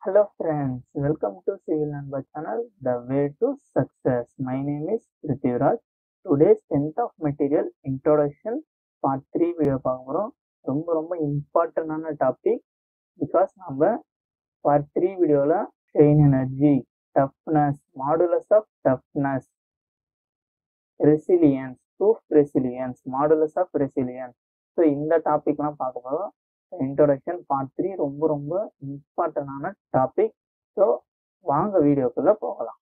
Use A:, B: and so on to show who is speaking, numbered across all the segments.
A: Hello friends, welcome to Civil Namba channel, The Way to Success. My name is Prithviraj. Today's 10th of Material Introduction Part 3 video பார்க்க போகிறோம் ரொம்ப ரொம்ப இம்பார்ட்டண்டான topic because நம்ம part three வீடியோவில் strain energy toughness modulus of toughness resilience proof resilience modulus of resilience so இந்த டாபிக்லாம் பார்க்க போகிறோம் இன்ட்ரோடக்ஷன் பார்ட் த்ரீ ரொம்ப ரொம்ப இம்பார்ட்டண்டான டாபிக் ஸோ வாங்க வீடியோக்குள்ள போகலாம்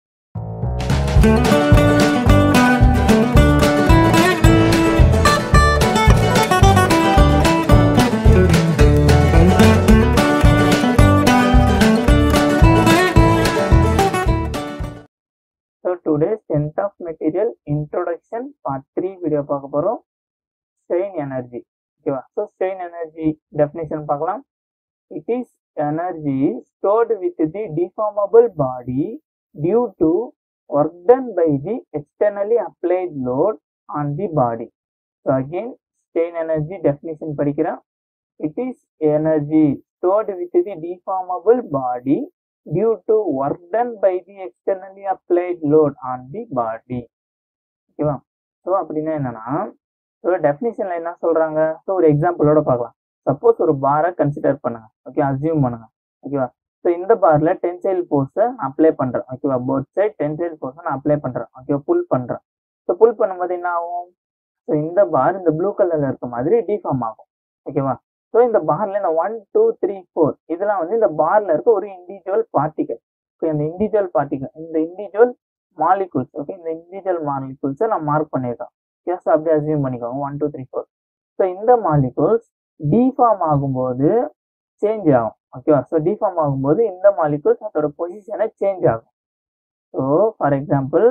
A: so today's strength of material introduction part three video பார்க்க போகிறோம் ஸ்ட்ரெயின் எனர்ஜி ஓகேவா ஸோ ஸ்ட்ரெயின் எனர்ஜி டெஃபினேஷன் பார்க்கலாம் it is energy stored with the deformable body due to work done by the externally applied load on the body so again strain energy definition படிக்கிறேன் it is energy stored with the deformable body due to work done by the externally applied load on the body ஓகேவா so அப்படின்னா என்னன்னா so டெஃபினிஷன்ல என்ன சொல்றாங்க so ஒரு எக்ஸாம்பிளோட பார்க்கலாம் suppose ஒரு பாரை கன்சிடர் பண்ணுங்க ஓகே அசியூம் பண்ணுங்க ஓகேவா ஸோ இந்த பார்ல டென்சைல் போர்ஸை அப்ளை பண்றேன் ஓகேவா போத் சைட் டென்சைல் போர்ஸை நான் அப்ளை பண்றேன் ஓகேவா புல் பண்றேன் ஸோ புல் பண்ணும்போது என்ன ஆகும் ஸோ இந்த பார் இந்த ப்ளூ கலர்ல இருக்க மாதிரி டிஃபார்ம் ஆகும் ஓகேவா ஸோ இந்த பார்ல இந்த ஒன் டூ த்ரீ ஃபோர் இதெல்லாம் வந்து இந்த பார்ல இருக்க ஒரு இண்டிவிஜுவல் பார்ட்டிகல் ஓகே இந்த இண்டிவிஜுவல் பார்ட்டிகல் இந்த இண்டிவிஜுவல் மாலிகுல்ஸ் ஓகே இந்த இண்டிவிஜுவல் மாலிகுல்ஸை நான் மார்க் பண்ணியிருக்கேன் எஸ் அப்படியே அசியூம் பண்ணிக்கோங்க one two three four so இந்த மாலிகுல்ஸ் டிஃபார்ம் ஆகும்போது சேஞ்ச் ஆகும் ஓகேவா ஸோ டிஃபார்ம் ஆகும்போது இந்த மாலிகுல்ஸ் அதோட பொசிஷனை சேஞ்ச் ஆகும் ஸோ ஃபார் எக்ஸாம்பிள்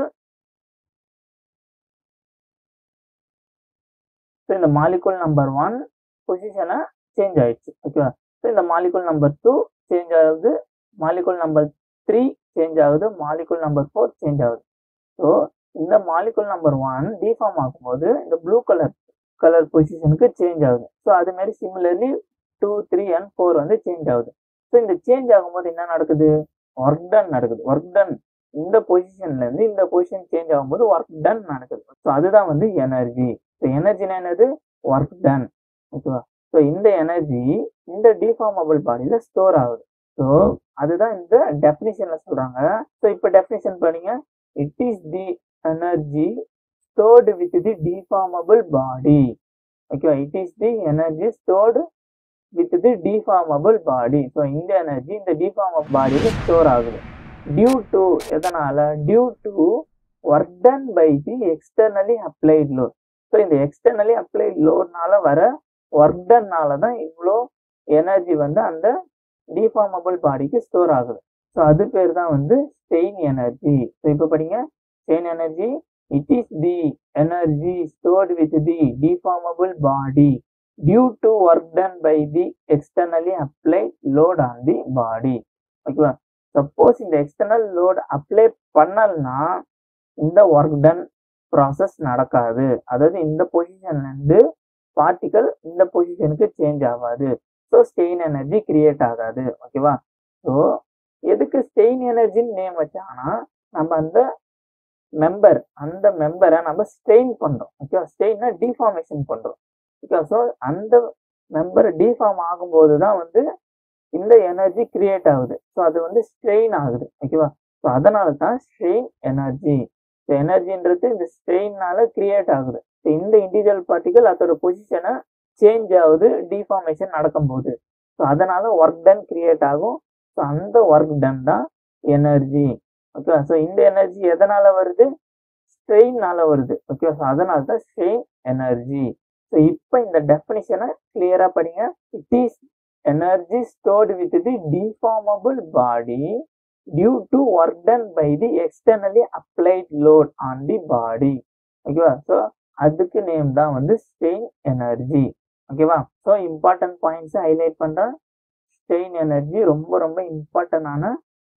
A: ஸோ இந்த மாலிகுல் நம்பர் ஒன் பொசிஷனை சேஞ்ச் ஆயிடுச்சு ஓகேவா ஸோ இந்த மாலிகுல் நம்பர் டூ சேஞ்ச் ஆகுது மாலிகுல் நம்பர் த்ரீ சேஞ்ச் ஆகுது மாலிகுல் நம்பர் ஃபோர் சேஞ்ச் ஆகுது ஸோ இந்த மாலிகுல் நம்பர் ஒன் டிஃபார்ம் ஆகும்போது இந்த ப்ளூ கலர் கலர் பொசிஷனுக்கு சேஞ்ச் ஆகுது ஸோ அது மாதிரி similarly two three and four வந்து சேஞ்ச் ஆகுது ஸோ இந்த சேஞ்ச் ஆகும்போது என்ன நடக்குது ஒர்க் டன் நடக்குது ஒர்க் டன் இந்த பொசிஷன்ல இருந்து இந்த பொசிஷன் சேஞ்ச் ஆகும்போது ஒர்க் டன் நடக்குது ஸோ அதுதான் வந்து எனர்ஜி ஸோ எனர்ஜினா என்னது ஒர்க் டன் ஓகேவா ஸோ இந்த எனர்ஜி இந்த டிஃபார்மபிள் பாடியில ஸ்டோர் ஆகுது ஸோ அதுதான் இந்த டெஃபினிஷன்ல சொல்றாங்க ஸோ இப்போ டெஃபினிஷன் பண்ணீங்க it is the energy stored with the deformable body okay it is the energy stored with the deformable body so இந்த எனர்ஜி இந்த deformable பாடியில ஸ்டோர் ஆகுது டியூ டு எதனால due to work done by the externally applied load so இந்த externally applied லோட்னால வர work டன்னால தான் இவ்வளோ எனர்ஜி வந்து அந்த டிஃபார்மபிள் பாடிக்கு ஸ்டோர் ஆகுது ஸோ அது பேர் தான் வந்து ஸ்டெயின் எனர்ஜி ஸோ இப்போ படிங்க strain energy it is the energy stored with the deformable body due to work done by the externally applied load on the body ஓகேவா சப்போஸ் இந்த எக்ஸ்டர்னல் லோட் அப்ளை பண்ணலனா இந்த ஒர்க் டன் ப்ராசஸ் நடக்காது அதாவது இந்த பொசிஷன்ல இருந்து பார்ட்டிகல் இந்த பொசிஷனுக்கு சேஞ்ச் ஆகாது ஸோ ஸ்டெயின் எனர்ஜி கிரியேட் ஆகாது ஓகேவா ஸோ எதுக்கு ஸ்டெயின் எனர்ஜின்னு நேம் வச்சாங்கன்னா நம்ம அந்த மெம்பர் அந்த மெம்பரை நம்ம ஸ்ட்ரெயின் பண்றோம் ஓகேவா ஸ்ட்ரெயின்னா டிஃபார்மேஷன் பண்றோம் ஓகே ஸோ அந்த மெம்பர் டிஃபார்ம் ஆகும்போது தான் வந்து இந்த எனர்ஜி கிரியேட் ஆகுது ஸோ அது வந்து ஸ்ட்ரெயின் ஆகுது ஓகேவா ஸோ அதனால தான் ஸ்ட்ரெயின் எனர்ஜி ஸோ எனர்ஜின்றது இந்த ஸ்ட்ரெயின்னால கிரியேட் ஆகுது ஸோ இந்த இண்டிவிஜுவல் பார்ட்டிகல் அதோட பொசிஷனை சேஞ்ச் ஆகுது டிஃபார்மேஷன் நடக்கும்போது ஸோ அதனால ஒர்க் டன் கிரியேட் ஆகும் ஸோ அந்த ஒர்க் டன் தான் எனர்ஜி ஓகே ஸோ இந்த எனர்ஜி எதனால வருது ஸ்ட்ரெயின்னால வருது ஓகே ஸோ அதனால தான் ஸ்ட்ரெயின் எனர்ஜி ஸோ இப்போ இந்த டெஃபினிஷனை கிளியரா படிங்க it is energy stored with the deformable body due to work done by the externally applied load on the body ஓகேவா ஸோ அதுக்கு நேம் தான் வந்து ஸ்ட்ரெயின் எனர்ஜி ஓகேவா ஸோ இம்பார்ட்டன்ட் பாயிண்ட்ஸ் ஹைலைட் பண்றேன் ஸ்ட்ரெயின் எனர்ஜி ரொம்ப ரொம்ப இம்பார்ட்டன்டான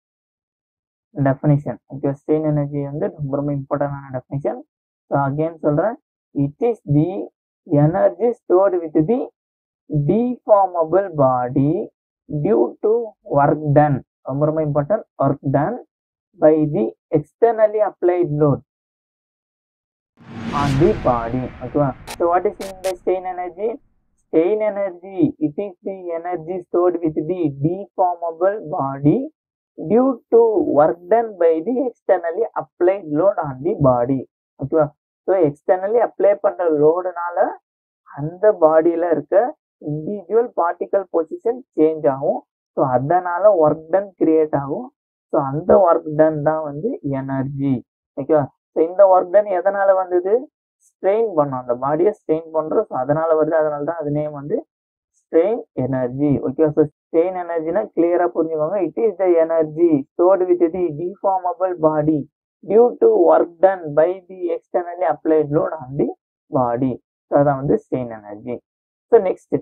A: டெஃபினிஷன் ஓகே ஸ்ட்ரெயின் எனர்ஜி வந்து ரொம்ப ரொம்ப இம்பார்ட்டன்டான டெஃபினிஷன் ஸோ அகெயின் சொல்கிறேன் it is the energy stored with the deformable body due to work done ரொம்ப ரொம்ப important work done by the externally applied load on the body. Okay. So what is in the strain energy? Strain energy, it is the energy stored with the deformable body due to work done by the externally applied load on the body. Okay. So externally apply பண்ற லோடுனால அந்த பாடியில இருக்க individual particle position change ஆகும் so அதனால work done create ஆகும் so அந்த work done தான் வந்து எனர்ஜி ஓகேவா ஸோ இந்த ஒர்க் டன் எதனால வந்தது ஸ்ட்ரெயின் பண்ணோம் அந்த பாடியை ஸ்ட்ரெயின் பண்றோம் ஸோ அதனால வருது அதனால தான் அது நேம் வந்து strain energy okay so strain எனர்ஜினா கிளியரா புரிஞ்சுக்கோங்க it is the energy stored with the deformable body due to work done by the externally applied load on the body so அதான் வந்து strain energy so next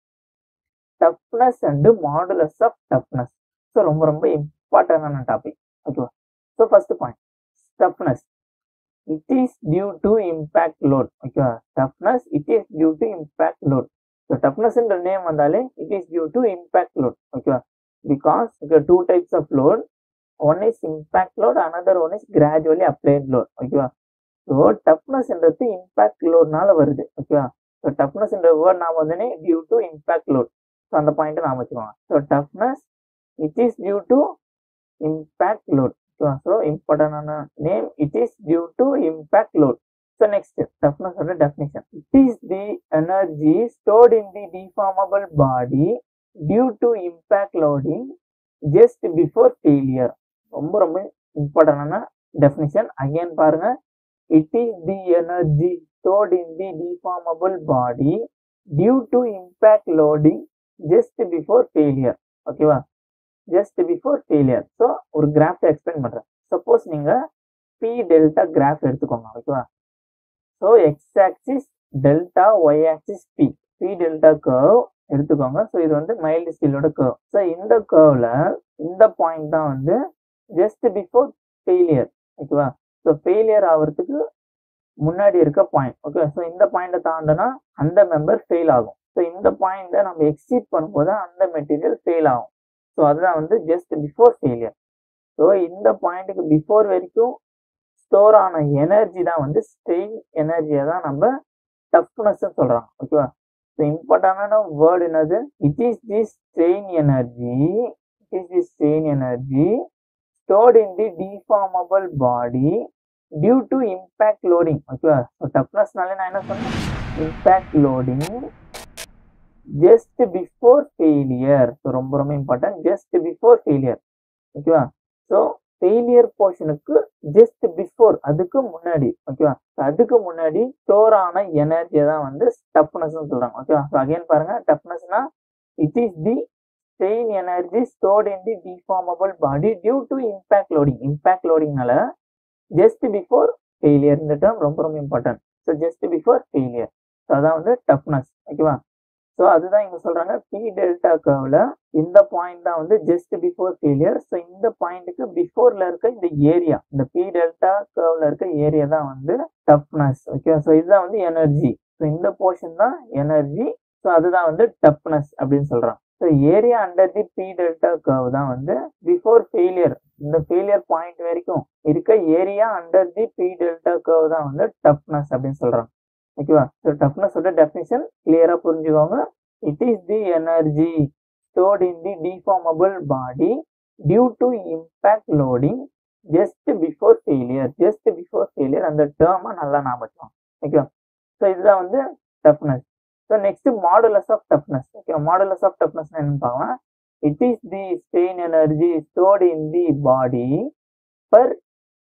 A: toughness and modulus of toughness so ரொம்ப ரொம்ப இம்பார்ட்டன்டான topic ஓகேவா so first point toughness it is due to impact load ஓகேவா toughness it is due to impact load so toughness என்ற name வந்தாலே it is due to impact load ஓகேவா because okay, two types of load one is impact load another one is gradually applied load ஓகேவா so toughness என்றது impact லோட்னால வருது ஓகேவா so toughness என்ற word நாம வந்து due to impact load so அந்த பாயிண்ட் நாம வச்சுக்கோங்க so toughness it is due to impact load so இம்பார்ட்டன்டான name it is due to impact load so next toughness ஓட definition it is the energy stored in the deformable body due to impact loading just before failure ரொம்ப ரொம்ப இம்பார்ட்டன்டான definition again பாருங்க it is the energy stored in the deformable body due to impact loading just before failure ஓகேவா just before failure so ஒரு graph explain பண்ணுறேன் suppose நீங்கள் P delta graph எடுத்துக்கோங்க ஓகேவா so X axis delta Y axis P P delta curve எடுத்துக்கோங்க so இது வந்து mild ஸ்டீலோட curve so இந்த கர்வ்ல இந்த பாயிண்ட் தான் வந்து ஜஸ்ட் பிஃபோர் ஃபெயிலியர் ஓகேவா ஸோ ஃபெயிலியர் ஆகிறதுக்கு முன்னாடி இருக்க பாயிண்ட் ஓகே ஸோ இந்த பாயிண்ட்டை தாண்டினா அந்த மெம்பர் ஃபெயில் ஆகும் ஸோ இந்த பாயிண்ட்டை நம்ம எக்ஸீட் பண்ணும்போது அந்த மெட்டீரியல் ஃபெயில் ஆகும் ஸோ அதுதான் வந்து ஜஸ்ட் பிஃபோர் ஃபெயிலியர் ஸோ இந்த பாயிண்ட்டுக்கு பிஃபோர் வரைக்கும் ஸ்டோர் ஆன எனர்ஜி தான் வந்து ஸ்ட்ரெயின் எனர்ஜியை தான் நம்ம டஃப்னஸ் சொல்றாங்க ஓகேவா ஸோ இம்பார்ட்டண்டான வேர்டு என்னது it is the strain energy it is the strain energy stored in the deformable body due to impact loading ஓகேவா ஸோ டஃப்னஸ்னாலே நான் என்ன சொன்னேன் impact loading just before failure so ரொம்ப ரொம்ப இம்பார்ட்டன்ட் ஜஸ்ட் பிஃபோர் ஃபெயிலியர் ஓகேவா so failure போர்ஷனுக்கு just before அதுக்கு முன்னாடி ஓகேவா அதுக்கு முன்னாடி ஸ்டோர் ஆன எனர்ஜியை தான் வந்து டஃப்னஸ் சொல்றாங்க ஓகேவா ஸோ அகைன் பாருங்க டஃப்னஸ்னா it is the strain energy stored in the deformable body due to impact loading impact லோடிங்னால ஜஸ்ட் பிஃபோர் ஃபெயிலியர் இந்த டேர்ம் ரொம்ப ரொம்ப important so just before failure so அதான் வந்து டஃப்னஸ் ஓகேவா ஸோ அதுதான் இங்க சொல்றாங்க பி டெல்டா கர்வ்ல இந்த பாயிண்ட் தான் வந்து ஜஸ்ட் பிஃபோர் ஃபெயிலியர் ஸோ இந்த பாயிண்ட்டுக்கு பிஃபோர்ல இருக்க இந்த ஏரியா இந்த பி டெல்டா கர்வ்ல இருக்க ஏரியா தான் வந்து டஃப்னஸ் ஓகே ஸோ இதுதான் வந்து எனர்ஜி ஸோ இந்த போர்ஷன் தான் எனர்ஜி ஸோ அதுதான் வந்து டஃப்னஸ் அப்படின்னு சொல்றாங்க so area under the P delta curve தான் வந்து பிஃபோர் ஃபெயிலியர் இந்த ஃபெயிலியர் பாயிண்ட் வரைக்கும் இருக்க area under the P delta curve தான் வந்து டஃப்னஸ் அப்படின்னு சொல்றாங்க ஓகேவா ஸோ டஃப்னஸோட டெஃபினிஷன் கிளியரா புரிஞ்சுக்கோங்க it is the energy stored in the deformable body due to impact loading just before failure just before failure அந்த டேர்மை நல்லா ஞாபகம் ஓகேவா ஸோ இதுதான் வந்து toughness so next modulus of toughness okay modulus of toughness என்னன்னு பார்க்கலாம் it is the strain energy stored in the body per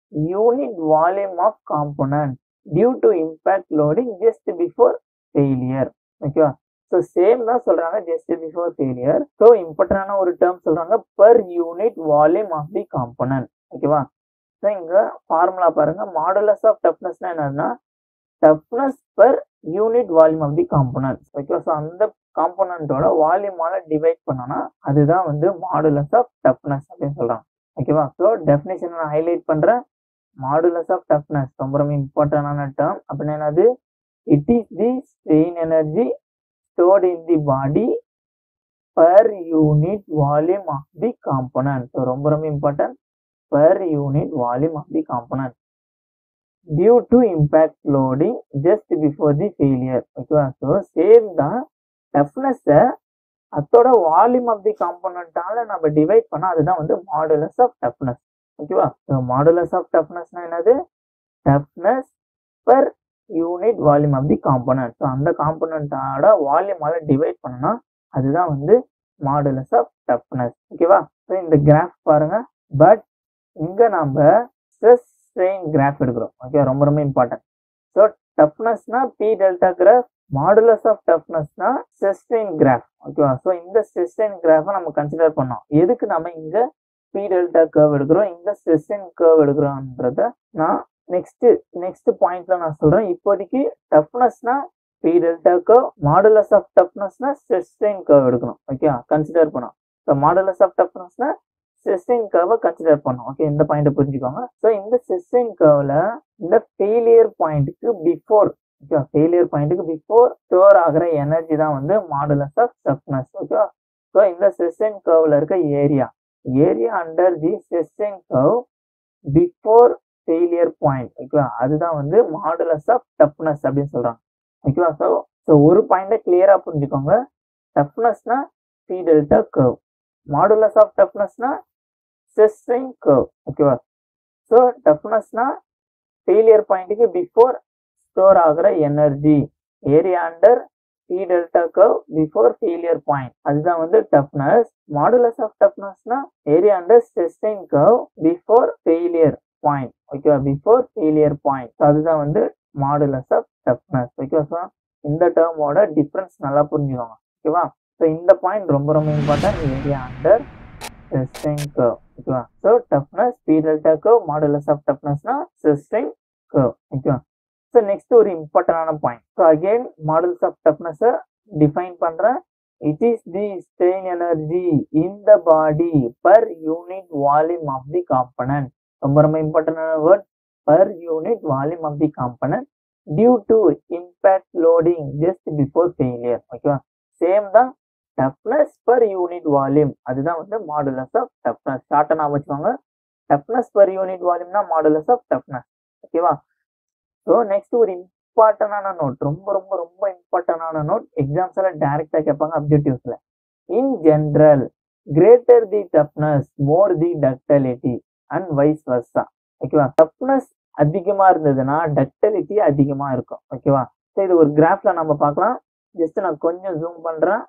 A: unit volume of component due to impact loading just before failure ஓகேவா so same தான் சொல்றாங்க just before failure so இம்பார்ட்டன்டான ஒரு term சொல்றாங்க per unit volume of the component ஓகேவா so இங்க formula பாருங்க modulus of டஃப்னஸ்னா என்னன்னா toughness per unit volume of the component ஓகேவா ஸோ அந்த காம்போனன்ட்டோட வால்யூமால டிவைட் பண்ணோம்னா அதுதான் வந்து மாடுலஸ் ஆஃப் டஃப்னஸ் அப்படின்னு சொல்றாங்க ஓகேவா ஸோ டெஃபினேஷன் நான் ஹைலைட் பண்றேன் மாடுலஸ் ஆஃப் டஃப்னஸ் ரொம்ப ரொம்ப இம்பார்ட்டன்டான டேர்ம் அப்படின்னு என்னது it is the strain energy stored in the body per unit volume of the component so ரொம்ப ரொம்ப important per unit volume of the component due to impact loading just before the failure ஓகேவா so same தான் டஃப்னஸை அதோட volume of தி காம்பனண்டால நம்ம divide பண்ணா அதுதான் வந்து மாடுலஸ் ஆஃப் டஃப்னஸ் ஓகேவா மாடுலஸ் ஆஃப் டஃப்னஸ்னா என்னது toughness per unit volume of the component so அந்த காம்பனண்டோட வால்யூமால டிவைட் பண்ணனா அதுதான் வந்து மாடுலஸ் ஆஃப் டஃப்னஸ் ஓகேவா ஸோ இந்த கிராஃப் பாருங்க பட் இங்க நம்ம ஸ்ட்ரெஸ் ஸ்ட்ரெயின் கிராஃப் எடுக்கிறோம் ஓகே ரொம்ப ரொம்ப இம்பார்ட்டன்ட் ஸோ டஃப்னஸ்னா B delta graph modulus of டஃப்னஸ்னா ஸ்ட்ரெயின் கிராஃப் ஓகேவா ஸோ இந்த ஸ்ட்ரெயின் கிராஃபை நம்ம கன்சிடர் பண்ணோம் எதுக்கு நம்ம இங்க பி டெல்டா கர்வ் எடுக்கிறோம் இங்க ஸ்ட்ரெயின் கர்வ் எடுக்கிறோம்ன்றத நான் நெக்ஸ்ட் நெக்ஸ்ட் பாயிண்ட்ல நான் சொல்றேன் இப்போதைக்கு டஃப்னஸ்னா P delta curve modulus of டஃப்னஸ்னா ஸ்ட்ரெயின் கர்வ் எடுக்கணும் ஓகே கன்சிடர் பண்ணோம் ஸோ மாடுலஸ் ஆஃப் டஃப்னஸ்னா செஸ்டின் கர்வை கன்சிடர் பண்ணோம் ஓகே இந்த பாயிண்ட் புரிஞ்சுக்கோங்க ஸோ இந்த செஸ்டின் கர்வ்ல இந்த ஃபெயிலியர் பாயிண்ட்டுக்கு பிஃபோர் ஓகே ஃபெயிலியர் பாயிண்ட்டுக்கு பிஃபோர் ஸ்டோர் ஆகிற எனர்ஜி தான் வந்து modulus of toughness okay so இந்த செஸ்டின் கர்வ்ல இருக்க ஏரியா ஏரியா அண்டர் தி செஸ்டின் கர்வ் பிஃபோர் ஃபெயிலியர் பாயிண்ட் ஓகேவா அதுதான் வந்து மாடுலஸ் ஆஃப் டஃப்னஸ் அப்படின்னு சொல்றாங்க ஓகேவா ஸோ ஸோ ஒரு பாயிண்ட்டை கிளியரா புரிஞ்சுக்கோங்க டஃப்னஸ்னா P delta curve modulus of டஃப்னஸ்னா செஸ்ட்ரைன் கர்வ் ஓகேவா ஸோ டஃப்னஸ்னா ஃபெயிலியர் பாயிண்ட்டுக்கு பிஃபோர் ஸ்டோர் ஆகிற energy area under P delta curve before failure point அதுதான் வந்து டஃப்னஸ் மாடுலஸ் ஆஃப் டஃப்னஸ்னா ஏரியா அண்டர் செஸ்டைன் கர்வ் பிஃபோர் ஃபெயிலியர் பாயிண்ட் ஓகேவா பிஃபோர் ஃபெயிலியர் பாயிண்ட் அதுதான் வந்து மாடுலஸ் ஆஃப் டஃப்னஸ் ஓகேவா இந்த டேர்மோட டிஃப்ரென்ஸ் நல்லா புரிஞ்சுக்கோங்க ஓகேவா ஸோ இந்த பாயிண்ட் ரொம்ப ரொம்ப இம்பார்ட்டன்ட் ஏரியா அண்டர் சிஸ்டைன் கர்வ் ஓகேவா so toughness P delta curve modulus of டஃப்னஸ்னா சிஸ்டைன் கர்வ் ஓகேவா ஸோ நெக்ஸ்ட் ஒரு இம்பார்ட்டன்டான point so again modulus of டஃப்னஸை டிஃபைன் பண்ணுறேன் it is the strain energy in the body per unit volume of the component ரொம்ப ரொம்ப இம்பார்ட்டன்டான word per unit volume of the component due to impact loading just before failure ஓகேவா same தான் toughness per unit volume அதுதான் வந்து modulus of toughness ஷார்ட்டா நான் வச்சுக்கோங்க டஃப்னஸ் பர் யூனிட் வால்யூம்னா மாடுலஸ் ஆஃப் டஃப்னஸ் ஓகேவா ஸோ நெக்ஸ்ட் ஒரு இம்பார்ட்டன்டான நோட் ரொம்ப ரொம்ப ரொம்ப இம்பார்ட்டன்டான நோட் எக்ஸாம்ஸ் எல்லாம் டைரக்டா கேட்பாங்க அப்ஜெக்டிவ்ஸ்ல in general greater the toughness more the ductility and vice versa ஓகேவா டஃப்னஸ் அதிகமா இருந்ததுன்னா டக்டலிட்டி அதிகமா இருக்கும் ஓகேவா ஸோ இது ஒரு கிராஃப்ல நம்ம பார்க்கலாம் ஜஸ்ட் நான் கொஞ்சம் ஜூம் பண்றேன்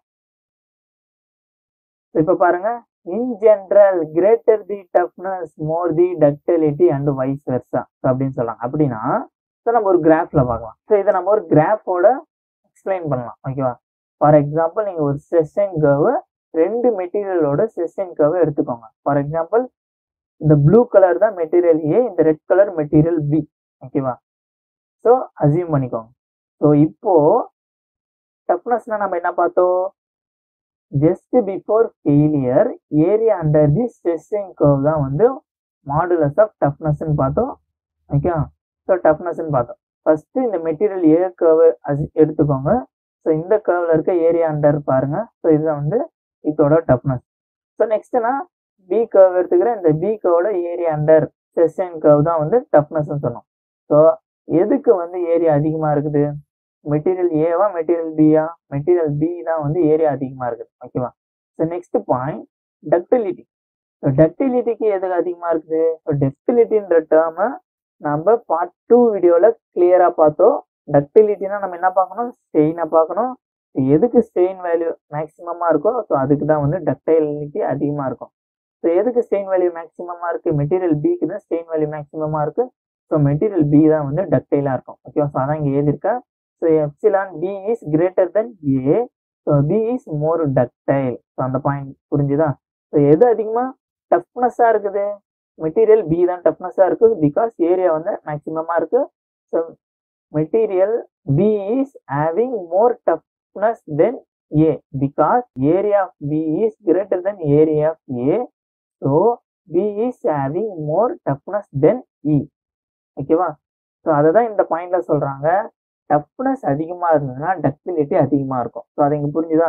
A: இப்ப பாருங்க in general greater the toughness more the ductility and vice versa அப்படின்னு சொல்லலாம் அப்படின்னா ஸோ நம்ம ஒரு கிராஃப்ல பார்க்கலாம் ஸோ இதை நம்ம ஒரு கிராஃபோட எக்ஸ்பிளைன் பண்ணலாம் ஓகேவா ஃபார் எக்ஸாம்பிள் நீங்க ஒரு செஷன் கர்வ் ரெண்டு மெட்டீரியலோட செஷன் கர்வை எடுத்துக்கோங்க ஃபார் எக்ஸாம்பிள் இந்த ப்ளூ கலர் தான் மெட்டீரியல் ஏ இந்த ரெட் கலர் மெட்டீரியல் பி ஓகேவா ஸோ அசியூம் பண்ணிக்கோங்க ஸோ இப்போ டஃப்னஸ்னா நம்ம என்ன பார்த்தோம் just before failure area under the ஸ்ட்ரெஸ்ஸிங் கர்வ் தான் வந்து மாடுலஸ் ஆஃப் டஃப்னஸ்ன்னு பார்த்தோம் ஓகே ஸோ டஃப்னஸ்ன்னு பார்த்தோம் ஃபர்ஸ்ட் இந்த மெட்டீரியல் ஏ கர்வ் எடுத்துக்கோங்க ஸோ இந்த கர்வ்ல இருக்க ஏரியா அண்டர் பாருங்க ஸோ இதுதான் வந்து இதோட டஃப்னஸ் ஸோ நெக்ஸ்ட்னா பி கர்வ் எடுத்துக்கிறேன் இந்த பி கர்வோட ஏரியா அண்டர் ஸ்ட்ரெஸ்ஸிங் கர்வ் தான் வந்து டஃப்னஸ்ன்னு சொன்னோம் ஸோ எதுக்கு வந்து ஏரியா அதிகமாக இருக்குது மெட்டீரியல் ஏவா மெட்டீரியல் பியா மெட்டீரியல் பி தான் வந்து ஏரியா அதிகமா இருக்குது ஓகேவா so next point ductility so டக்டிலிட்டிக்கு எதுக்கு அதிகமா இருக்குது ஸோ டக்டிலிட்டின்ற டேர்மை நம்ம பார்ட் டூ வீடியோல கிளியரா பார்த்தோம் டக்டிலிட்டினா நம்ம என்ன பார்க்கணும் ஸ்டெயினை பார்க்கணும் எதுக்கு ஸ்டெயின் வேல்யூ மேக்சிமமா இருக்கோ ஸோ அதுக்கு தான் வந்து டக்டைலிட்டி அதிகமா இருக்கும் ஸோ எதுக்கு ஸ்டெயின் வேல்யூ மேக்சிமமா இருக்கு மெட்டீரியல் பிக்கு தான் ஸ்டெயின் வேல்யூ மேக்சிமமா இருக்கு ஸோ மெட்டீரியல் பி தான் வந்து டக்டைலா இருக்கும் ஓகேவா ஸோ அதான் இங்கே எழுதியிருக்கேன் so epsilon B is greater then A so B is more ductile so அந்த பாயிண்ட் புரிஞ்சுதா ஸோ எது அதிகமாக டஃப்னஸாக இருக்குது மெட்டீரியல் பி தான் டஃப்னஸாக இருக்குது பிகாஸ் ஏரியா வந்து மேக்சிமமாக இருக்கு so material B is having more toughness then A because area of B is greater then area of A so B is having more toughness then E ஓகேவா so அதை தான் இந்த பாயிண்ட்ல சொல்றாங்க டஃப்னஸ் அதிகமாக இருந்ததுன்னா டக்டிலிட்டி அதிகமாக இருக்கும் ஸோ அது இங்கே புரிஞ்சுதா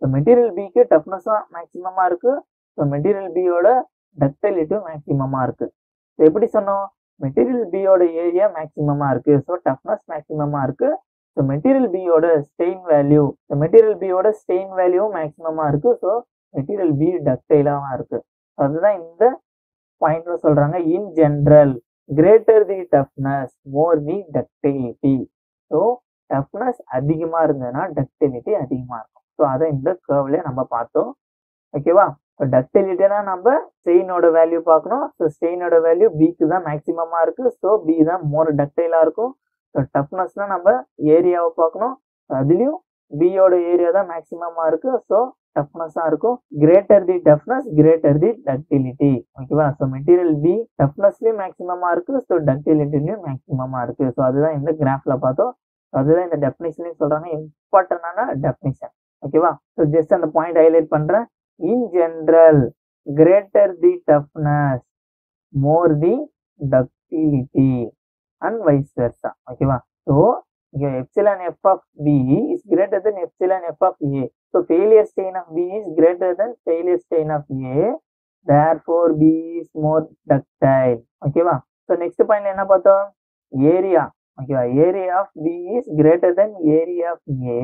A: ஸோ மெட்டீரியல் பிக்கு டஃப்னஸும் மேக்ஸிமமாக இருக்கு ஸோ மெட்டீரியல் பியோட டக்டைலிட்டியும் மேக்ஸிமமாக இருக்கு ஸோ எப்படி சொன்னோம் மெட்டீரியல் பியோட ஏரியா மேக்ஸிமமாக இருக்கு ஸோ டஃப்னஸ் மேக்ஸிமமாக இருக்கு ஸோ மெட்டீரியல் பியோட ஸ்டெயின் வேல்யூ ஸோ மெட்டீரியல் பியோட ஸ்டெயின் வேல்யூவும் மேக்ஸிமமாக இருக்கு ஸோ மெட்டீரியல் பி டக்டைலாக இருக்கு அதுதான் இந்த பாயிண்ட்ல சொல்றாங்க in general greater the toughness more the ductility so toughness அதிகமா இருந்ததுன்னா டக்டிலிட்டி அதிகமா இருக்கும் ஸோ அதை இந்த கேர்வ்ல நம்ம பார்த்தோம் ஓகேவா ஸோ டக்டிலிட்டினா நம்ம ஸ்டெயினோட வேல்யூ பார்க்கணும் ஸோ ஸ்டெயினோட வேல்யூ பிக்கு தான் மேக்ஸிமமா இருக்கு ஸோ பி தான் மோர் டக்டைலா இருக்கும் ஸோ டஃப்னஸ்னா நம்ம ஏரியாவை பார்க்கணும் அதுலயும் பியோட ஏரியா தான் மேக்ஸிமமா இருக்கு ஸோ டஃப்னஸா இருக்கும் greater the toughness greater the ductility ஓகேவா ஸோ மெட்டீரியல் பி டஃப்னஸ்லயும் மேக்ஸிமமா இருக்கு ஸோ டக்டிலிட்டிலையும் மேக்ஸிமமா இருக்கு ஸோ அதுதான் இந்த கிராஃப்ல பார்த்தோம் அதுதான் இந்த டெஃபினிஷன்லையும் சொல்றாங்க இம்பார்ட்டன்டான டெஃபினிஷன் ஓகேவா ஸோ ஜஸ்ட் அந்த பாயிண்ட் ஹைலைட் பண்றேன் in general greater the toughness more the ductility and vice versa ஓகேவா ஸோ இங்க epsilon f of b is greater than epsilon f of a so failure strain of b is greater than failure strain of a therefore b is more ductile ஓகேவா so next point என்ன பார்த்தோம் area ஓகேவா area of B is greater then area of A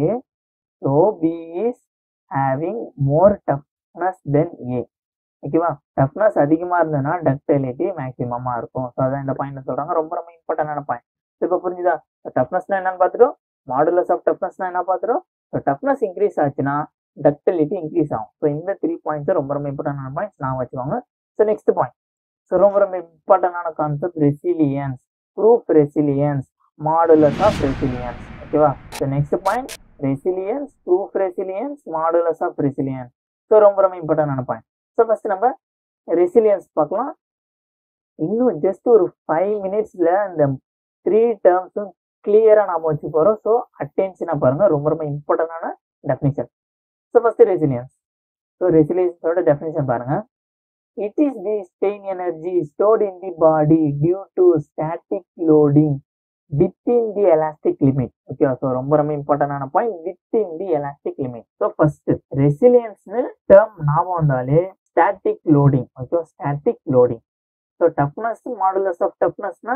A: so B is having more toughness then A ஓகேவா toughness அதிகமாக இருந்ததுன்னா ductility மேக்ஸிமமாக இருக்கும் so அதான் இந்த பாயிண்ட் சொல்கிறாங்க ரொம்ப ரொம்ப இம்பார்ட்டண்டான பாயிண்ட் இப்போ புரிஞ்சுதா டஃப்னஸ்னா என்னன்னு பார்த்துட்டோம் மாடுலஸ் ஆஃப் டஃப்னஸ்னா என்ன பார்த்துட்டோம் ஸோ டஃப்னஸ் இன்க்ரீஸ் ஆச்சுன்னா டக்டிலிட்டி இன்க்ரீஸ் ஆகும் ஸோ இந்த த்ரீ பாயிண்ட்ஸ் ரொம்ப ரொம்ப இம்பார்ட்டன்டான பாயிண்ட்ஸ் நான் வச்சுக்கோங்க ஸோ நெக்ஸ்ட் பாயிண்ட் ஸோ ரொம்ப ரொம்ப இம்பார்ட்டன்டான concept resilience proof resilience modulus of resilience ஓகேவா so next point resilience proof resilience modulus of resilience so ரொம்ப ரொம்ப இம்பார்ட்டன்டான பாயிண்ட் ஸோ ஃபர்ஸ்ட் நம்ம ரெசிலியன்ஸ் பார்க்கலாம் இன்னும் ஜஸ்ட் ஒரு ஃபைவ் மினிட்ஸ்ல இந்த த்ரீ டேர்ம்ஸும் கிளியரா நாம வச்சு போறோம் ஸோ அட்டென்ஷனா பாருங்க ரொம்ப ரொம்ப இம்பார்ட்டன்டான definition so first resilience so ரெசிலியன்ஸோட டெஃபினிஷன் பாருங்க it is the strain energy stored in the body due to static loading within the elastic limit okay so ரொம்ப ரொம்ப இம்பார்ட்டன்டான point within the elastic limit so first ரெசிலியன்ஸ்னு term ஞாபகம் வந்தாலே static loading okay static loading so toughness modulus of டஃப்னஸ்னா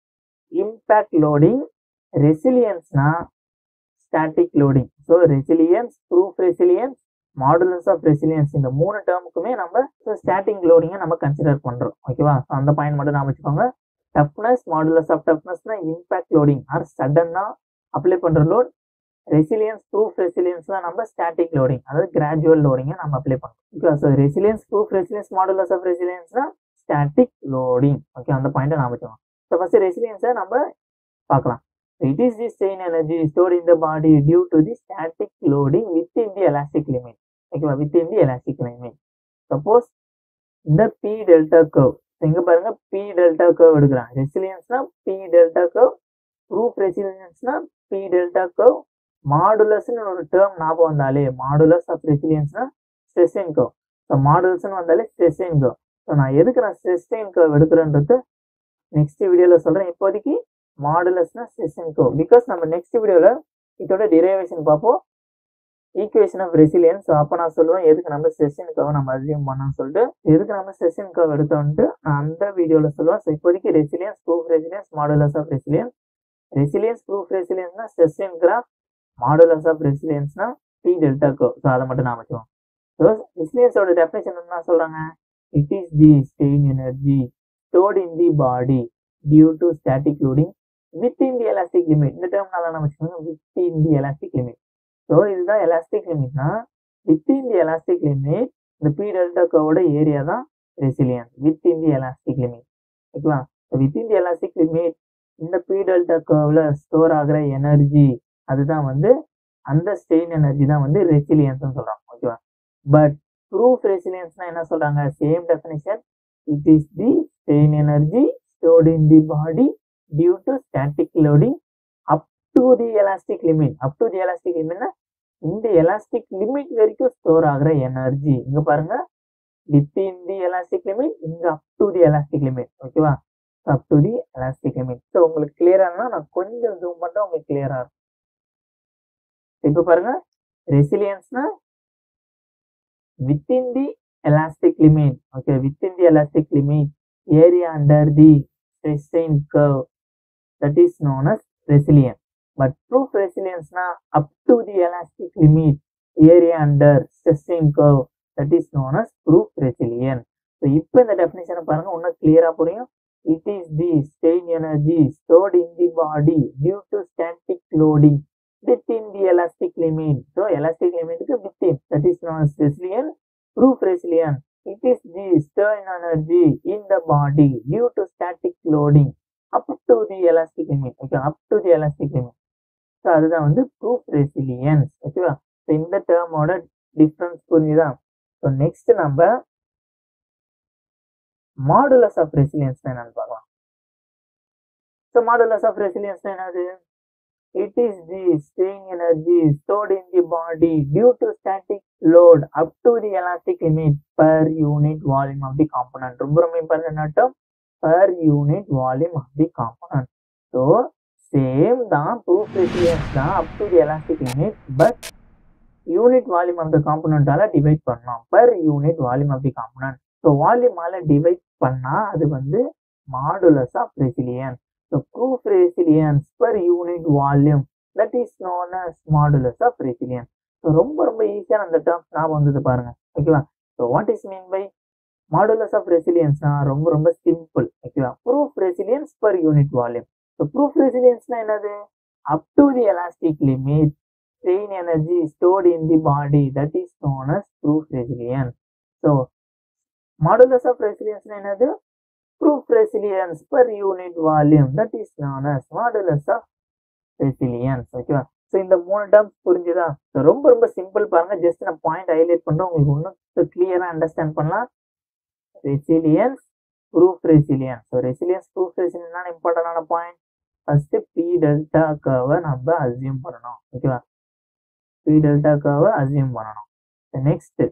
A: impact loading ரெசிலியன்ஸ்னா static loading so resilience proof resilience modulus of resilience இந்த மூணு டேர்முக்குமே நம்ம ஸ்டாட்டிக் லோடிங்கை நம்ம கன்சிடர் பண்றோம் ஓகேவா ஸோ அந்த பாயிண்ட் மட்டும் நான் வச்சுக்கோங்க டஃப்னஸ் மாடுலஸ் ஆஃப் டஃப்னஸ்னா இம்பேக்ட் லோடிங் ஆர் சடன்னா அப்ளை பண்ற லோட் ரெசிலியன்ஸ் ப்ரூஃப் ரெசிலியன்ஸ்ல நம்ம ஸ்டாட்டிக் லோடிங் அதாவது கிராஜுவல் லோடிங்கை நம்ம அப்ளை பண்றோம் okay so resilience proof resilience modulus of ரெசிலியன்ஸ்னா ஸ்டாட்டிக் லோடிங் ஓகே அந்த பாயிண்ட்டை நான் வச்சுக்கோங்க ஸோ ஃபர்ஸ்ட் ரெசிலியன்ஸை நம்ம பார்க்கலாம் it is the strain energy store in the body due to the static loading within the elastic limit ஓகேவா within the elastic limit suppose இந்த பி டெல்டா கர்வ் இங்க பாருங்க பி டெல்டா கர்வ் எடுக்கிறான் ரெசிலியன்ஸ்னா P delta curve proof ரெசிலியன்ஸ்னா P delta curve மாடுலஸ்னு ஒரு term ஞாபகம் வந்தாலே மாடுலஸ் ஆஃப் ரெசிலியன்ஸ்னா ஸ்ட்ரெஸ்ஸின் கர்வ் ஸோ மாடுலஸ்னு வந்தாலே ஸ்ட்ரெஸ்ஸின் கர்வ் ஸோ நான் எதுக்கு நான் ஸ்ட்ரெஸ்ஸின் கர்வ் எடுக்கிறேன்றது நெக்ஸ்ட் வீடியோல சொல்றேன் இப்போதைக்கு மாடுலஸ்னா ஸ்ட்ரெஸ்ஸின் கர்வ் பிகாஸ் நம்ம நெக்ஸ்ட் வீடியோல இதோட டிரைவேஷன் பார்ப்போம் ஈக்குவேஷன் ஆஃப் ரெசிலியன்ஸ் அப்போ நான் சொல்லுவேன் எதுக்கு நம்ம செஷன் கவ் நம்ம அதிகம் பண்ணோம்னு சொல்லிட்டு எதுக்கு நம்ம செஷன் கவ் எடுத்தோம்ட்டு நான் அந்த வீடியோல சொல்லுவேன் ஸோ இப்போதைக்கு resilience proof resilience modulus of resilience resilience proof ரெசிலியன்ஸ்னா செஷன் கிராஃப் மாடுலஸ் ஆஃப் ரெசிலியன்ஸ்னா பி டெல்டா கோ ஸோ அதை மட்டும் நான் வச்சுக்கோம் ஸோ ரெசிலியன்ஸோட டெஃபினேஷன் என்ன சொல்றாங்க it is the strain energy stored in the body due to static loading within the elastic limit இந்த டேர்ம் நல்லா நம்ம வச்சுக்கோங்க within the elastic limit so இதுதான் எலாஸ்டிக் லிமிட்னா வித்தின் தி எலாஸ்டிக் லிமிட் இந்த P delta கவோட area தான் resilience within the elastic limit ஓகேவா within the elastic limit இந்த பி டெல்டா கர்வ்ல ஸ்டோர் ஆகிற எனர்ஜி அதுதான் வந்து அந்த ஸ்டெயின் எனர்ஜி தான் வந்து ரெசிலியன்ஸ் சொல்றாங்க ஓகேவா பட் ப்ரூஃப் ரெசிலியன்ஸ்னா என்ன சொல்றாங்க same definition it is the strain energy stored in the body due to static loading up to the elastic limit up to the elastic லிமிட்னா இந்த எலாஸ்டிக் லிமிட் வரைக்கும் ஸ்டோர் ஆகுற எனர்ஜி இங்க பாருங்க வித்தின் தி எலாஸ்டிக் லிமிட் இங்க up to the elastic limit ஓகேவா up to the elastic limit so உங்களுக்கு கிளியரா நான் கொஞ்சம் ஜூம் மட்டும் உங்களுக்கு கிளியரா இருக்கும் இப்போ பாருங்க ரெசிலியன்ஸ்னா within the elastic limit okay within the elastic limit area under the stress strain curve that is known as resilience but proof resilience na up to the elastic limit area under stress strain curve that is known as proof resilience so இப்போ இந்த டெஃபினேஷனை பாருங்க இன்னும் கிளியரா புரியும் it is the strain energy stored in the body due to static loading within the elastic limit so elastic limit க்கு within that is known as resilience proof resilience it is the strain energy in the body due to static loading up to the elastic limit okay up to the elastic limit so அதுதான் வந்து proof resilience ஓகேவா so இந்த டேர்மோட difference புரிஞ்சுதா so next நம்ம modulus of resilience என்னன்னு பார்க்கலாம் so modulus of resilience என்னது it is the strain energy stored in the body due to static load up to the elastic limit per unit volume of the component ரொம்ப ரொம்ப important term per unit volume of the component so same தான் proof resilience தான் up to the elastic limit but unit volume of the component ஆல divide பண்ணோம் per unit volume of the component so volume ஆல divide பண்ணா அது வந்து modulus of resilience so proof resilience per unit volume that is known as modulus of resilience so ரொம்ப ரொம்ப ஈஸியான அந்த டேர்ம்ஸ் ஞாபகம் வந்தது பாருங்க ஓகேவா so what is mean by modulus of ரெசிலியன்ஸ்னா ரொம்ப ரொம்ப சிம்பிள் ஓகேவா proof resilience per unit volume so proof ரெசிலியன்ஸ்னா என்னது up to the elastic limit strain energy stored in the body that is known as proof resilience so modulus of ரெசிலியன்ஸ்னா என்னது proof resilience per unit volume that is known as modulus of resilience ஓகேவா so இந்த மூணு terms புரிஞ்சுதா So, ரொம்ப ரொம்ப simple பாருங்க just நான் பாயிண்ட் ஹைலைட் பண்றேன் உங்களுக்கு இன்னும் கிளியரா அண்டர்ஸ்டாண்ட் பண்ணலாம் resilience proof resilience so resilience proof resilience இம்பார்ட்டன்டான பாயிண்ட் ஃபர்ஸ்ட் பி டெல்டா கர்வை நம்ம அசியூம் பண்ணணும் ஓகேவா பி டெல்டா கர்வை அசியூம் பண்ணணும் நெக்ஸ்ட்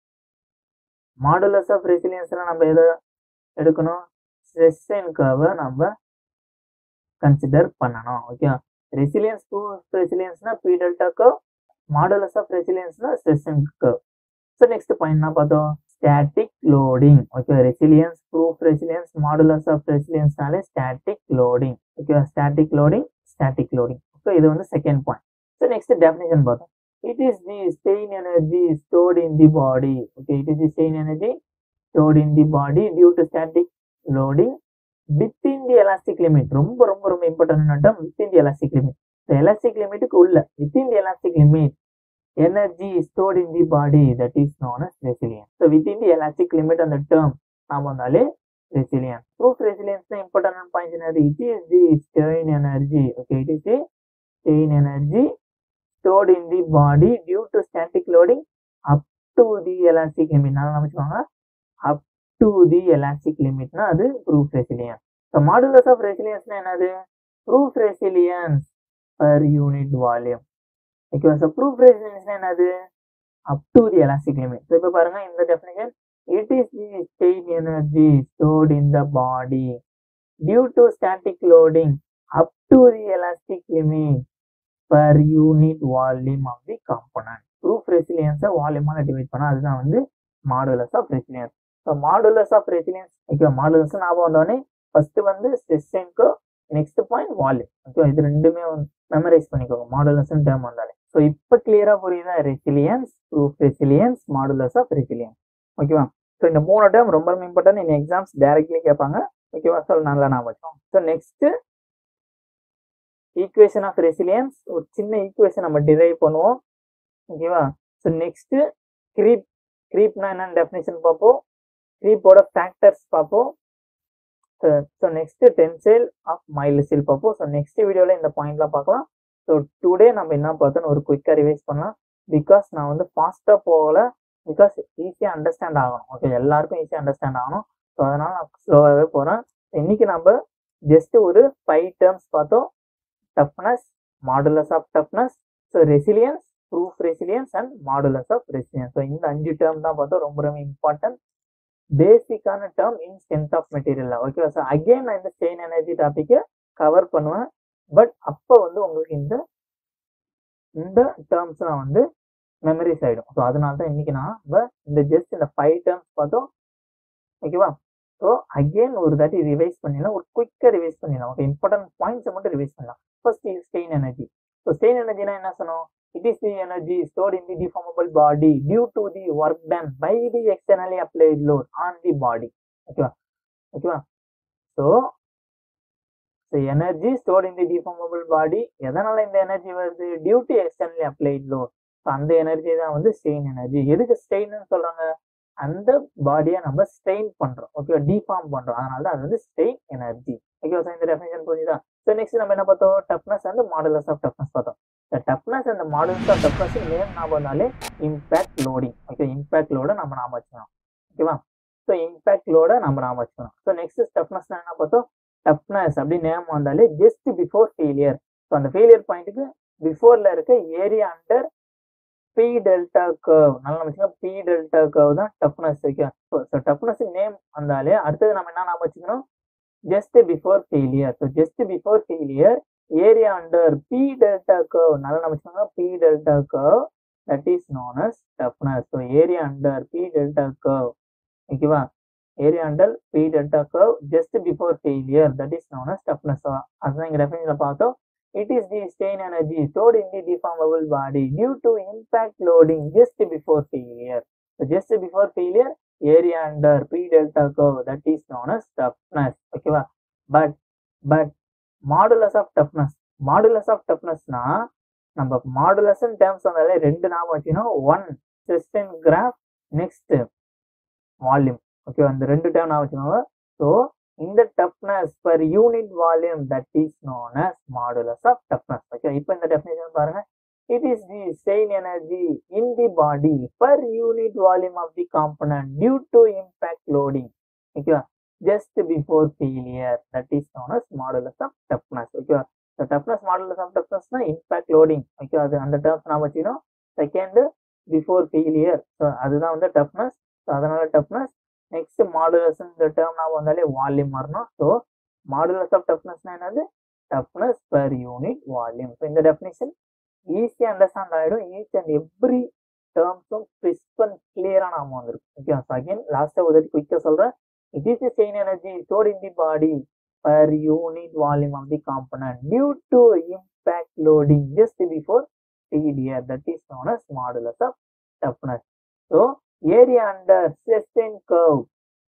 A: மாடுலஸ் ஆஃப் ரெசிலியன்ஸ்ல நம்ம எதை எடுக்கணும் ஸ்ட்ரெஸ் அண்ட் கர்வை நம்ம கன்சிடர் பண்ணணும் ஓகே ரெசிலியன்ஸ் டூ ரெசிலியன்ஸ்னா P delta curve modulus of ரெசிலியன்ஸ்னா stress and curve so next point என்ன பார்த்தோம் static loading okay resilience proof resilience modulus of ரெசிலியன்ஸ்னாலே static loading okay static loading static loading okay இது வந்து second point so next definition பார்த்தோம் it is the strain energy stored in the body okay it is the strain energy stored in the body due to static loading within the elastic limit ரொம்ப ரொம்ப ரொம்ப important term within the elastic limit the elastic limitக்கு உள்ள within the elastic limit energy stored in the body that is known as resilience so within the elastic limit அந்த term நாம வந்தாலே resilience proof resilience னா important point என்னது it is the strain energy okay it is the strain energy stored in the body due to static loading up to the elastic limit நல்லா நினைச்சுக்கோங்க up to the elastic limitனா அது proof resilience so modulus of resilience என்னது proof resilience per unit volume ஓகேவா so proof resilience என்னது up to the elastic limit so இப்போ பாருங்க இந்த definition it is the strain energy stored in the body due to static loading up to the elastic limit per unit volume of the component proof ரெசிலியன்ஸை வால்யூமால divide பண்ணால் அதுதான் வந்து modulus of resilience so modulus of resilience okay modulus ஞாபகம் வந்தோடனே first வந்து ஸ்ட்ரெஸ்ஸுக்கு next point volume okay இது ரெண்டுமே மெமரைஸ் பண்ணிக்கோங்க மாடுலஸ் டேர்ம் வந்தாலே ஸோ இப்போ கிளியரா புரியுதா resilience proof resilience modulus of resilience ஓகேவா ஸோ இந்த மூணு டேர்ம் ரொம்ப ரொம்ப இம்பார்ட்டன்ட் இந்த எக்ஸாம்ஸ் டைரக்ட்லி கேட்பாங்க ஓகேவா ஸோ நல்லா நான் வச்சோம் so next equation of resilience ஒரு சின்ன ஈக்குவேஷன் நம்ம டிரைவ் பண்ணுவோம் ஓகேவா ஸோ நெக்ஸ்ட் க்ரீப் க்ரீப்னா என்னன்னு டெஃபினேஷன் பார்ப்போம் க்ரீப்போட ஃபேக்டர்ஸ் பார்ப்போம் ஸோ நெக்ஸ்ட் டென்சைல் ஆஃப் மைலசில் பார்ப்போம் ஸோ நெக்ஸ்ட் வீடியோவில் இந்த பாயிண்ட்லாம் பார்க்கலாம் ஸோ டுடே நம்ம என்ன பார்த்தோன்னு ஒரு குயிக்காக ரிவைஸ் பண்ணலாம் பிகாஸ் நான் வந்து ஃபாஸ்ட்டாக போகல பிகாஸ் ஈஸியாக அண்டர்ஸ்டாண்ட் ஆகணும் ஓகே எல்லாருக்கும் ஈஸியாக அண்டர்ஸ்டாண்ட் ஆகணும் ஸோ அதனால நான் ஸ்லோவாகவே போகிறேன் இன்னைக்கு நம்ம ஜஸ்ட் ஒரு ஃபைவ் டேர்ம்ஸ் பார்த்தோம் toughness modulus of toughness so resilience proof resilience and modulus of resilience so இந்த அஞ்சு டேர்ம் தான் பார்த்தோம் ரொம்ப ரொம்ப இம்பார்ட்டன்ட் பேசிக்கான term in strength of material ஓகேவா சார் அகெயின் நான் இந்த ஸ்ட்ரெயின் எனர்ஜி டாப்பிக்கை கவர் பண்ணுவேன் பட் அப்போ வந்து உங்களுக்கு இந்த இந்த டேர்ம்ஸ் நான் வந்து மெமரிஸ் ஆயிடும் ஸோ அதனால தான் இன்னைக்கு நான் நம்ம இந்த ஜஸ்ட் இந்த ஃபைவ் டேர்ம்ஸ் பார்த்தோம் ஓகேவா ஸோ அகெயின் ஒரு தாட்டி ரிவைஸ் பண்ணிடலாம் ஒரு குயிக்காக ரிவைஸ் பண்ணிடலாம் ஓகே இம்பார்ட்டன்ட் பாயிண்ட்ஸை மட்டும் ரிவைஸ் பண்ணலாம் first strain energy so strain எனர்ஜினா என்ன சொன்னோம் it is the energy stored in the deformable body due to the work done by the externally applied load on the body ஓகேவா ஓகேவா so so energy stored in the deformable body எதனால இந்த energy வருது due to externally applied load so அந்த energy தான் வந்து stain energy எதுக்கு ஸ்டெயின்னு சொல்றாங்க அந்த பாடியை நம்ம ஸ்ட்ரெயின் பண்றோம் ஓகேவா டிஃபார்ம் பண்றோம் அதனால தான் அது வந்து ஸ்ட்ரெயின் எனர்ஜி ஓகேவா சார் இந்த டெஃபினேஷன் புரியுதா ஸோ நெக்ஸ்ட் நம்ம என்ன பார்த்தோம் toughness and modulus of toughness பார்த்தோம் இந்த டஃப்னஸ் அந்த மாடல்ஸ் ஆஃப் டஃப்னஸ் நேம் ஞாபகம் வந்தாலே இம்பேக்ட் லோடிங் ஓகே இம்பேக்ட் லோட நம்ம நாம வச்சுக்கணும் ஓகேவா ஸோ இம்பேக்ட் லோட நம்ம நாம வச்சுக்கணும் ஸோ நெக்ஸ்ட் டஃப்னஸ் என்ன பார்த்தோம் டஃப்னஸ் அப்படி நேம் வந்தாலே ஜஸ்ட் பிஃபோர் ஃபெயிலியர் ஸோ அந்த ஃபெயிலியர் பாயிண்ட்டுக்கு பிஃபோர்ல இருக்க area under P delta curve நல்லா நம்ம பி டெல்டா கர்வ் தான் toughness okay so toughness name வந்தாலே அடுத்தது நம்ம என்ன நாம வச்சுக்கணும் just before failure so just before failure area under P delta curve நல்லா நம்ம வச்சுக்கோங்க P delta curve that is known as toughness so area under P delta curve ஓகேவா area under P delta curve just before failure that is known as toughness அதுதான் இங்கே ரெஃபரன்ஸ்ல பார்த்தோம் it is the strain energy stored in the deformable body due to impact loading just before failure. So just before failure, area under P delta curve that is known as toughness. Okay, va? but but modulus of toughness, modulus of toughness na நம்ம modulus terms வந்தாலே ரெண்டு நாம வச்சுக்கணும் one சிஸ்டன் graph next volume okay அந்த ரெண்டு term நான் வச்சுக்கோங்க ஸோ இந்த toughness per unit volume that is known as modulus of toughness okay இப்போ இந்த டெஃபினேஷன் பாருங்க it is the strain energy in the body per unit volume of the component due to impact loading ஓகேவா just before failure that is known as modulus of toughness ஓகேவா so toughness modulus of டஃப்னஸ்னா impact loading okay அது அந்த terms நான் வச்சுக்கணும் second before failure so அதுதான் வந்து toughness so அதனால டஃப்னஸ் நெக்ஸ்ட் மாடுலஸ் இந்த டேர்ம் நான் வந்தாலே வால்யூம் வரணும் ஸோ மாடுலஸ் ஆஃப் டஃப்னஸ்னா என்னது toughness per unit volume so இந்த டெஃபினேஷன் ஈஸியாக அண்டர்ஸ்டாண்ட் ஆகிடும் ஈச் அண்ட் எவ்ரி டேர்ம்ஸும் கிறிஸ்ப் அண்ட் கிளியராக நாம வந்திருக்கும் ஓகே ஸோ அகைன் லாஸ்ட்டாக உதவி குயிக்காக சொல்கிறேன் it is the strain energy stored in the body per unit volume of the component due to impact loading just before failure that is known as modulus of toughness. So area under sustained curve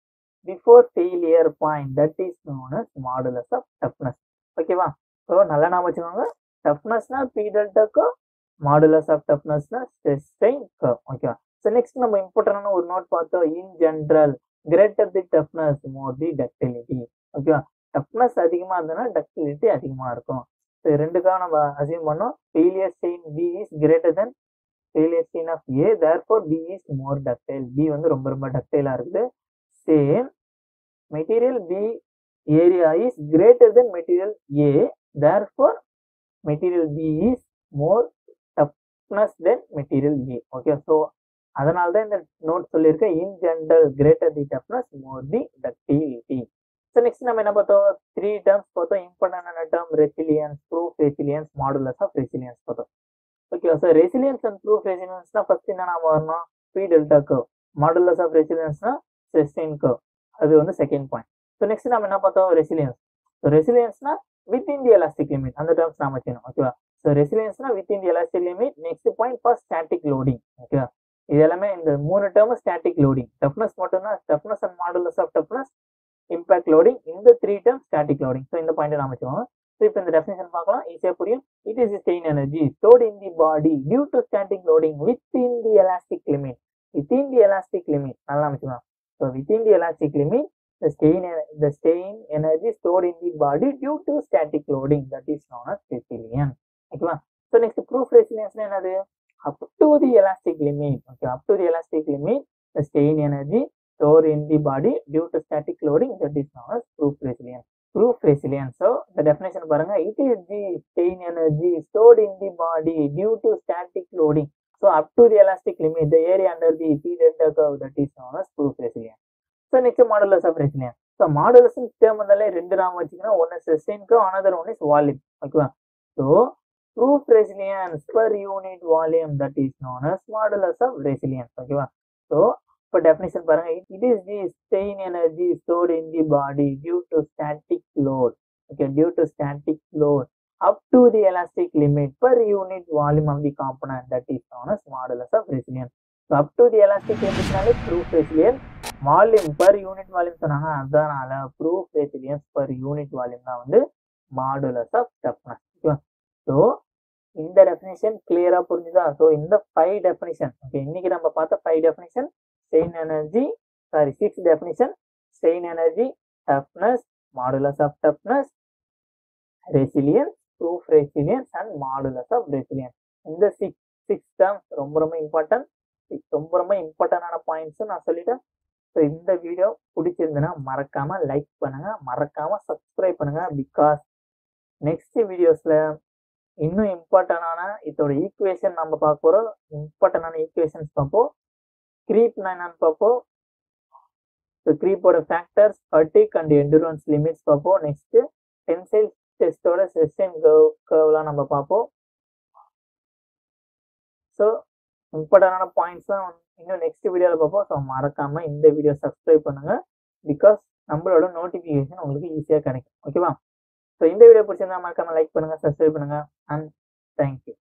A: before failure point that is known as modulus of toughness. ஓகேவா so நல்லா நாம வச்சுக்கோங்க டஃப்னஸ்னா P delta curve modulus of டஃப்னஸ்னா strain curve ஓகேவா so next நம்ம இம்பார்ட்டன்டான ஒரு நோட் பார்த்தோம் in general greater the toughness more the ductility ஓகேவா டஃப்னஸ் அதிகமாக இருந்ததுன்னா டக்டிலிட்டி அதிகமாக இருக்கும் ஸோ ரெண்டுக்காக நம்ம அசியூம் பண்ணோம் failure strain B is greater then failure strain of A therefore B is more ductile B வந்து ரொம்ப ரொம்ப டக்டைலாக இருக்குது same material B area is greater then material A therefore material B is more toughness then material A okay so அதனால தான் இந்த note சொல்லியிருக்கேன் in general greater the toughness more the ductility so next நம்ம என்ன பார்த்தோம் three terms பார்த்தோம் இம்பார்ட்டன்டான term resilience proof resilience modulus of resilience பார்த்தோம் okay so resilience and proof ரெசிலியன்ஸ்னா ஃபர்ஸ்ட் என்ன நாம வரணும் P delta curve modulus of ரெசிலியன்ஸ்னா செஸ்டைன் கர்வ் அது வந்து செகண்ட் பாயிண்ட் ஸோ நெக்ஸ்ட் நம்ம என்ன பார்த்தோம் ரெசிலியன்ஸ் ஸோ ரெசிலியன்ஸ்னா within the elastic limit அந்த டேர்ம்ஸ் நாம வச்சுக்கணும் ஓகேவா ஸோ ரெசிலியன்ஸ்னா within the elastic limit next point for static loading ஓகேவா இது எல்லாமே இந்த மூணு டேர்ம் ஸ்டாட்டிக் லோடிங் டஃப்னஸ் மட்டும்தான் toughness and modulus of toughness impact loading இந்த three term static loading so இந்த பாயிண்ட் நாம வச்சுக்கோங்க ஸோ இப்போ இந்த டெஃபினேஷன் பார்க்கலாம் ஈஸியாக புரியும் it is strain energy stored in the body due to static loading within the elastic limit within the elastic limit நல்லா வச்சுக்கலாம் so within the elastic limit the strain the strain energy stored in the body due to static loading that is known as resilience ஓகேவா so next proof ரெசிலியன்ஸ்னா என்னது up to the elastic limit okay up to the elastic limit the strain energy stored in the body due to static loading that is known as proof resilience proof resilience so the definition பாருங்க it is the strain energy stored in the body due to static loading so up to the elastic limit the area under the p delta curve that is known as proof resilience so next modulus of resilience so modulus term வந்தாலே ரெண்டு நாம வச்சுக்கணும் ஒன்று சஸ்டெயின் curve another one is volume ஓகேவா so proof resilience per unit volume that is known as modulus of resilience ஓகேவா so இப்போ definition பாருங்க it is the strain energy stored in the body due to static load okay due to static load up to the elastic limit per unit volume of the component that is known as modulus of resilience so up to the elastic limitனாலே proof resilience volume per unit volume சொன்னாங்க அதனால proof resilience per unit volume தான் வந்து modulus of toughness ஓகேவா so இந்த definition கிளியரா புரிஞ்சுதா so இந்த ஃபைவ் டெஃபினிஷன் ஓகே இன்னைக்கு நம்ம பார்த்த five definition strain energy sorry six definition strain energy toughness modulus of toughness resilience proof resilience and modulus of resilience இந்த சிக்ஸ் சிக்ஸ் டேர்ம்ஸ் ரொம்ப ரொம்ப இம்பார்ட்டன்ட் ரொம்ப ரொம்ப இம்பார்ட்டண்டான பாயிண்ட்ஸும் நான் சொல்லிட்டேன் ஸோ இந்த வீடியோ பிடிச்சிருந்துன்னா மறக்காம லைக் பண்ணுங்க மறக்காம சப்ஸ்கிரைப் பண்ணுங்க பிகாஸ் நெக்ஸ்ட் வீடியோஸ்ல இன்னும் இம்பார்ட்டண்டான இதோட ஈக்குவேஷன் நம்ம பார்க்க போறோம் இம்பார்ட்டண்டான ஈக்குவேஷன்ஸ் பார்ப்போம் க்ரீப்னா என்னன்னு பார்ப்போம் ஸோ க்ரீப்போட factors fatigue and endurance limits பார்ப்போம் நெக்ஸ்ட் டென்சைல் டெஸ்டோட சிஸ்டம் கர்வ் கர்வ்லாம் நம்ம பார்ப்போம் ஸோ இம்பார்ட்டண்டான பாயிண்ட்ஸ் தான் இன்னும் நெக்ஸ்ட் வீடியோவில் பார்ப்போம் ஸோ மறக்காம இந்த வீடியோ சப்ஸ்கிரைப் பண்ணுங்க பிகாஸ் நம்மளோட நோட்டிஃபிகேஷன் உங்களுக்கு ஈஸியாக கிடைக்கும் ஓகேவா ஸோ இந்த வீடியோ பிடிச்சிருந்தா மறக்காம லைக் பண்ணுங்க சப்ஸ்கிரைப் பண்ணுங்க அண்ட் தேங்க்யூ